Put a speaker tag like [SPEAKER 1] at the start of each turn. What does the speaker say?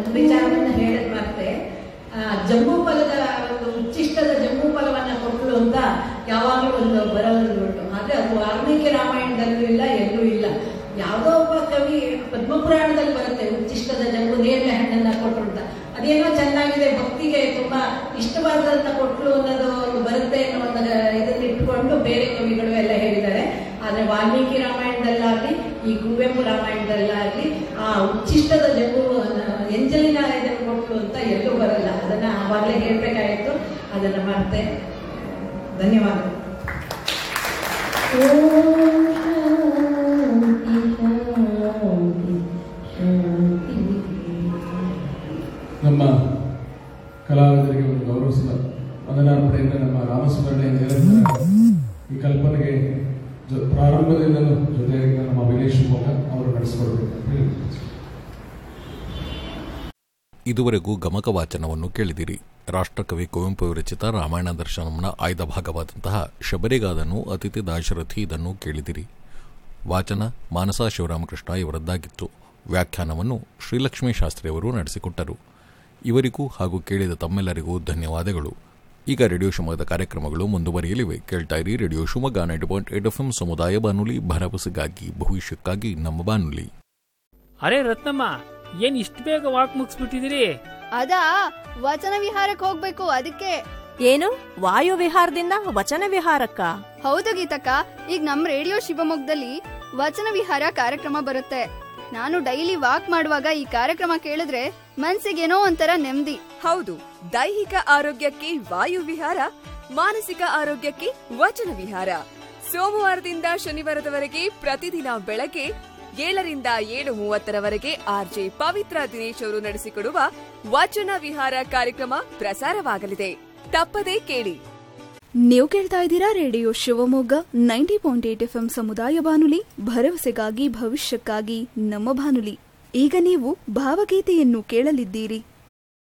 [SPEAKER 1] ಒಂದು ವಿಚಾರವನ್ನು ಹೇಳದ್ ಮತ್ತೆ ಆ, ಜಂಬೂ ಫಲದ ಒಂದು ಉಚ್ಚಿಷ್ಟದ ಜಂಬೂ ಫಲವನ್ನ ಕೊಟ್ಟಳು ಅಂತ ಯಾವಾಗಲೂ ಒಂದು ಬರೋದು ಉಂಟು ಆದ್ರೆ ಅದು ವಾಲ್ಮೀಕಿ ರಾಮಾಯಣದಲ್ಲೂ ಇಲ್ಲ ಎಲ್ಲೂ ಇಲ್ಲ ಯಾವುದೋ ಒಬ್ಬ ಕವಿ ಪದ್ಮಪುರಾಣದಲ್ಲಿ ಬರುತ್ತೆ ಉಚ್ಚಿಷ್ಟದ ಜಂಬು ನೇರಳೆ ಹಣ್ಣನ್ನ ಕೊಟ್ಟರು ಅಂತ ಅದೇನೋ ಚೆನ್ನಾಗಿದೆ ಭಕ್ತಿಗೆ ತುಂಬಾ ಇಷ್ಟವಾದಂತ ಕೊಟ್ಲು ಅನ್ನೋದು ಒಂದು ಬರುತ್ತೆ ಅನ್ನೋ ಒಂದು ಇದನ್ನ ಇಟ್ಕೊಂಡು ಬೇರೆ ಕವಿಗಳು ಎಲ್ಲ ಹೇಳಿದ್ದಾರೆ ಆದ್ರೆ ವಾಲ್ಮೀಕಿ ರಾಮಾಯಣದಲ್ಲಾಗ್ಲಿ ಈ ಕುವೆಂಪು ರಾಮಾಯಣದಲ್ಲಾಗ್ಲಿ ಆ ಉಚ್ಚಿಷ್ಟದ ಜಂಬು ಎಂಜಲಿನ ಇದನ್ನು ಕೊಟ್ಲು ಅಂತ ಎಲ್ಲೂ ಬರಲ್ಲ ಅದನ್ನ ಆವಾಗಲೇ ಹೇಳ್ಬೇಕಾಗಿತ್ತು ಅದನ್ನ ಮರ್ತೆ ಧನ್ಯವಾದ
[SPEAKER 2] ನಮ್ಮ ಕಲಾವಿದರಿಗೆ ಒಂದು ಗೌರವಿಸಿದ ವಂದನಾರ್ಪಣೆಯಿಂದ ನಮ್ಮ ರಾಮಸ್ಮರಣೆ ನಿರಂತರ ಈ ಕಲ್ಪನೆಗೆ ಜೊ- ಪ್ರಾರಂಭದಿಂದಲೂ ಜೊತೆಯಾಗಿದ್ದ ನಮ್ಮ ವಿನೇಶ್ ಶಿವಮೊಗ್ಗ ಅವರು ನಡೆಸಿಕೊಡ್ಬೇಕು ಅಂತ ಹೇಳಿ
[SPEAKER 3] ಇದುವರೆಗೂ ಗಮಕ ವಾಚನವನ್ನು ಕೇಳಿದಿರಿ ರಾಷ್ಟ್ರಕವಿ ಕುವೆಂಪು ವಿರಚಿತ ರಾಮಾಯಣ ದರ್ಶನಂನ ಆಯ್ದ ಭಾಗವಾದಂತಹ ಶಬರಿಗಾದನು ಅತಿಥಿ ದಾಶರಥಿ ಇದನ್ನು ಕೇಳಿದಿರಿ ವಾಚನ ಮಾನಸ ಶಿವರಾಮಕೃಷ್ಣ ಇವರದ್ದಾಗಿತ್ತು ವ್ಯಾಖ್ಯಾನವನ್ನು ಶ್ರೀಲಕ್ಷ್ಮೀ ಶಾಸ್ತ್ರಿಯವರು ನಡೆಸಿಕೊಟ್ಟರು ಇವರಿಗೂ ಹಾಗೂ ಕೇಳಿದ ತಮ್ಮೆಲ್ಲರಿಗೂ ಧನ್ಯವಾದಗಳು ಈಗ ರೇಡಿಯೋ ಶಿವಮೊಗ್ಗದ ಕಾರ್ಯಕ್ರಮಗಳು ಮುಂದುವರಿಯಲಿವೆ ಕೇಳ್ತಾ ಇರಿ radio Shivamogga ninety point eight F M ಸಮುದಾಯ ಬಾನುಲಿ ಭರವಸೆಗಾಗಿ ಭವಿಷ್ಯಕ್ಕಾಗಿ ನಮ್ಮ ಬಾನುಲಿ
[SPEAKER 4] ಅರೆ ರತ್ನಮ್ಮ ಏನ್ ಇಷ್ಟು ಬೇಗ ವಾಕ್ ಮುಗಿಸ್ಬಿಟ್ಟಿದಿರಿ
[SPEAKER 5] ಅದಾ ವಚನ ವಿಹಾರಕ್ಕೆ ಹೋಗ್ಬೇಕು ಅದಕ್ಕೆ
[SPEAKER 6] ಏನು ವಾಯು ವಿಹಾರದಿಂದ ವಚನ ವಿಹಾರಕ್ಕ
[SPEAKER 5] ಹೌದು ಗೀತಕ್ಕ ಈಗ ನಮ್ ರೇಡಿಯೋ ಶಿವಮೊಗ್ಗದಲ್ಲಿ ವಚನ ವಿಹಾರ ಕಾರ್ಯಕ್ರಮ ಬರುತ್ತೆ ನಾನು ಡೈಲಿ ವಾಕ್ ಮಾಡುವಾಗ ಈ ಕಾರ್ಯಕ್ರಮ ಕೇಳಿದ್ರೆ ಮನ್ಸಿಗೇನೋ ಒಂಥರ ನೆಮ್ಮದಿ
[SPEAKER 7] ಹೌದು ದೈಹಿಕ ಆರೋಗ್ಯಕ್ಕೆ ವಾಯು ವಿಹಾರ ಮಾನಸಿಕ ಆರೋಗ್ಯಕ್ಕೆ ವಚನ ವಿಹಾರ ಸೋಮವಾರದಿಂದ ಶನಿವಾರದವರೆಗೆ ಪ್ರತಿದಿನ ಬೆಳಗ್ಗೆ ಏಳರಿಂದ ಏಳು ಮೂವತ್ತರವರೆಗೆ ಆರ್ಜೆ ಪವಿತ್ರ ದಿನೇಶ್ ಅವರು ನಡೆಸಿಕೊಡುವ ವಚನ ವಿಹಾರ ಕಾರ್ಯಕ್ರಮ ಪ್ರಸಾರವಾಗಲಿದೆ ತಪ್ಪದೇ ಕೇಳಿ
[SPEAKER 5] ನೀವು ಕೇಳ್ತಾ ಇದ್ದೀರಾ radio Shivamogga ninety point eight F ಸಮುದಾಯ ಬಾನುಲಿ ಭರವಸೆಗಾಗಿ ಭವಿಷ್ಯಕ್ಕಾಗಿ ನಮ್ಮ ಬಾನುಲಿ ಈಗ ನೀವು ಭಾವಗೀತೆಯನ್ನು ಕೇಳಲಿದ್ದೀರಿ